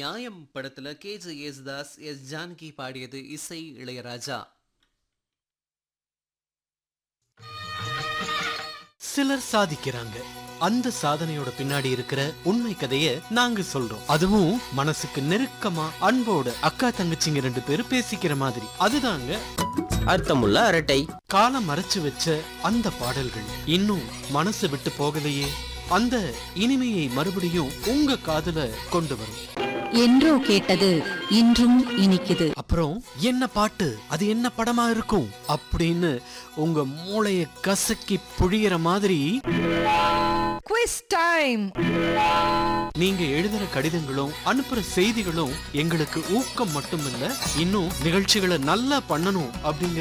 நியாயம் படத்துல K J Yesudas S Janaki பாடியது இசை இளையராஜா சிலர் சாதிக்கிறாங்க அந்த சாதனையோட பின்னாடி இருக்கிற உண்மை கதைய நாங்க சொல்றோம் அதுவும் மனசுக்கு நெருக்கமா அன்போட அக்கா தங்கச்சிங்க ரெண்டு பேரும் பேசிக்கிற மாதிரி அதுதாங்க அர்த்தமுள்ள அரட்டை காலம் மறைச்சு வச்ச அந்த பாடல்கள் இன்னும் மனசு விட்டு போகலையே அந்த இனிமையை மறுபடியும் உங்க காதுல கொண்டு வரும் என்றோ கேட்டது இன்றும் இனிக்குது அப்புறம் என்ன பாட்டு அது என்ன படமா இருக்கும் அப்படின்னு உங்க மூளைய கசக்கி புழியிற மாதிரி குவிஸ் டைம் நீங்க எழுதுற கடிதங்களும் அனுப்புற செய்திகளும் எங்களுக்கு ஊக்கம் மட்டுமில்ல இன்னும் நிகழ்ச்சிகளை நல்லா பண்ணணும் அப்படிங்கிற